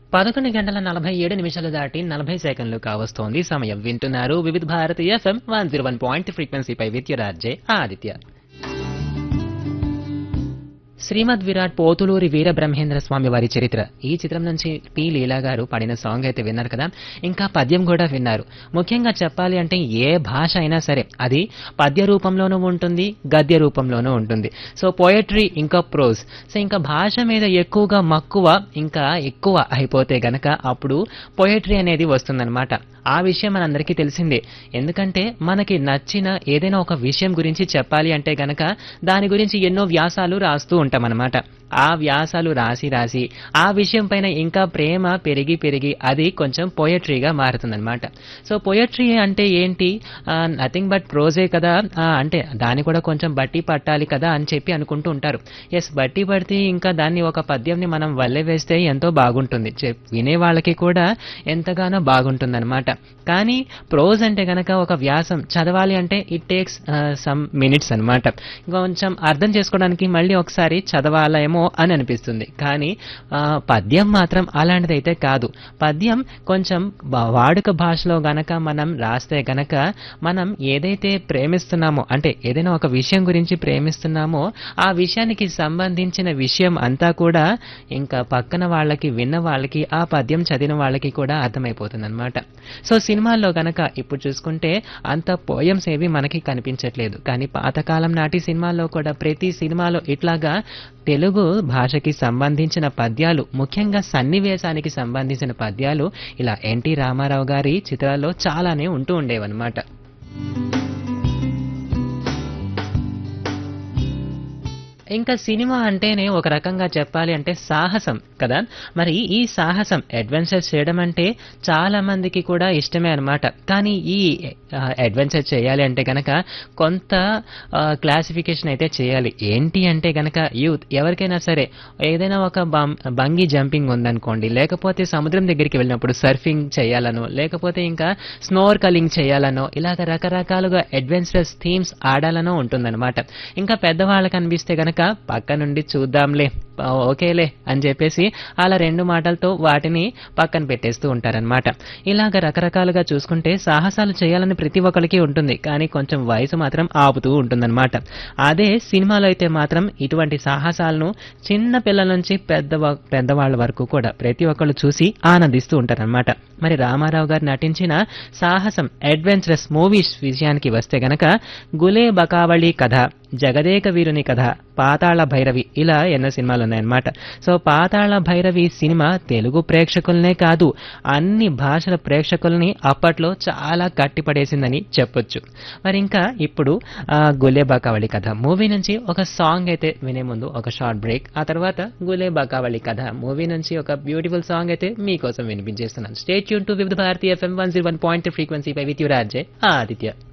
పదకొండు గంటల నలభై ఏడు నిమిషాలు దాటి నలభై సెకండ్లు కావస్తోంది సమయం వింటున్నారు Vividh Bharati FM one zero one point ఫ్రీక్వెన్సీపై విద్యురార్జే ఆదిత్య శ్రీమద్ విరాట్ పోతులూరి వీర బ్రహ్మేంద్ర స్వామి వారి చరిత్ర ఈ చిత్రం నుంచి పి లీలా గారు పాడిన సాంగ్ అయితే విన్నారు కదా ఇంకా పద్యం కూడా విన్నారు ముఖ్యంగా చెప్పాలి అంటే ఏ భాష అయినా సరే అది పద్య రూపంలోనూ ఉంటుంది గద్య రూపంలోనూ ఉంటుంది సో పోయట్రీ ఇంకా ప్రోజ్ సో ఇంకా భాష మీద ఎక్కువగా మక్కువ ఇంకా ఎక్కువ అయిపోతే గనక అప్పుడు పోయట్రీ అనేది వస్తుందన్నమాట ఆ విషయం మనందరికీ తెలిసిందే ఎందుకంటే మనకి నచ్చిన ఏదైనా ఒక విషయం గురించి చెప్పాలి అంటే గనక దాని గురించి ఎన్నో వ్యాసాలు రాస్తూ ఉంటామన్నమాట ఆ వ్యాసాలు రాసి రాసి ఆ విషయం పైన ఇంకా ప్రేమ పెరిగి పెరిగి అది కొంచెం పోయట్రీగా మారుతుందన్నమాట సో పోయట్రీ అంటే ఏంటి నథింగ్ బట్ ప్రోజే కదా ఆ, అంటే దాన్ని కూడా కొంచెం బట్టి పట్టాలి కదా అని చెప్పి అనుకుంటూ ఉంటారు ఎస్ బట్టి పడితే ఇంకా దాన్ని ఒక పద్యంని మనం వల్లె వేస్తే ఎంతో బాగుంటుంది చెప్- వినే వాళ్ళకి కూడా ఎంతగానో బాగుంటుందన్నమాట కానీ ప్రోజ్ అంటే గనక ఒక వ్యాసం చదవాలి అంటే ఇట్ టేక్స్ సమ్ మినిట్స్ అన్నమాట కొంచెం అర్థం చేసుకోవడానికి మళ్ళీ ఒకసారి చదవాలేమో అని అనిపిస్తుంది కానీ ఆ, పద్యం మాత్రం అలాంటిదైతే కాదు పద్యం కొంచెం బ- వాడుక భాషలో గనక మనం రాస్తే గనక మనం ఏదైతే ప్రేమిస్తున్నామో అంటే ఏదైనా ఒక విషయం గురించి ప్రేమిస్తున్నామో ఆ విషయానికి సంబంధించిన విషయం అంతా కూడా ఇంకా పక్కన వాళ్ళకి విన్న వాళ్ళకి ఆ పద్యం చదివిన వాళ్ళకి కూడా అర్థమైపోతుంది అనమాట సో సినిమాల్లో గనక ఇప్పుడు చూసుకుంటే అంత పోయమ్స్ ఏవి మనకి కనిపించట్లేదు కానీ పాతకాలం నాటి సినిమాల్లో కూడా ప్రతి సినిమాలో ఇట్లాగా తెలుగు భాషకి సంబంధించిన పద్యాలు ముఖ్యంగా సన్నివేశానికి సంబంధించిన పద్యాలు ఇలా ఎన్టీ రామారావు గారి చిత్రాల్లో చాలానే ఉంటూ ఉండేవన్నమాట ఇంకా సినిమా అంటేనే ఒక రకంగా చెప్పాలి అంటే సాహసం కదా మరి ఈ సాహసం అడ్వెంచర్ చేయడం అంటే చాలా మందికి కూడా ఇష్టమే అన్నమాట కానీ ఈ అడ్వెంచర్ చేయాలి అంటే గనక కొంత క్లాసిఫికేషన్ అయితే చేయాలి ఏంటి అంటే గనక యూత్ ఎవరికైనా సరే ఏదైనా ఒక బం- బంగీ జంపింగ్ ఉందనుకోండి లేకపోతే సముద్రం దగ్గరికి వెళ్ళినప్పుడు సర్ఫింగ్ చేయాలనో లేకపోతే ఇంకా స్నోర్ కలింగ్ చేయాలనో ఇలాగ రకరకాలుగా అడ్వెంచరస్ థీమ్స్ ఆడాలనో ఉంటుందన్నమాట ఇంకా పెద్దవాళ్ళకి అనిపిస్తే గనక పక్క నుండి చూద్దాంలే ఆ, ఓకేలే అని చెప్పేసి అలా రెండు మాటలతో వాటిని పక్కన పెట్టేస్తూ ఉంటారనమాట ఇలాగ రకరకాలుగా చూసుకుంటే సాహసాలు చేయాలని ప్రతి ఒక్కరికి ఉంటుంది కానీ కొంచెం వయసు మాత్రం ఆపుతూ ఉంటుందన్నమాట అదే సినిమాలో అయితే మాత్రం ఇటువంటి సాహసాలను చిన్న పిల్లల నుంచి పెద్ద పెద్దవాళ్ళ వరకు కూడా ప్రతి ఒక్కళ్ళు చూసి ఆనందిస్తూ ఉంటారనమాట మరి రామారావు గారు నటించిన సాహసం అడ్వెంచరస్ మూవీస్ విషయానికి వస్తే గనక గులే బకావళి కథ జగదేక వీరుని కథ పాతాళ భైరవి ఇలా ఎన్నో సినిమాలు ఉన్నాయన్నమాట సో పాతాళ భైరవి సినిమా తెలుగు ప్రేక్షకులనే కాదు అన్ని భాషల ప్రేక్షకుల్ని అప్పట్లో చాలా కట్టిపడేసిందని చెప్పొచ్చు మరి ఇంకా ఇప్పుడు ఆ, గులే బకావళి కథ మూవీ నుంచి ఒక సాంగ్ అయితే వినే ముందు ఒక షార్ట్ బ్రేక్ ఆ తర్వాత గులే బకావళి కథ మూవీ నుంచి ఒక బ్యూటిఫుల్ సాంగ్ అయితే మీకోసం వినిపించేస్తున్నాను స్టేట్ యూన్ to Vividh Bharati FM one zero one point frequency పై విత్ యువర్ ఆర్జే ఆదిత్య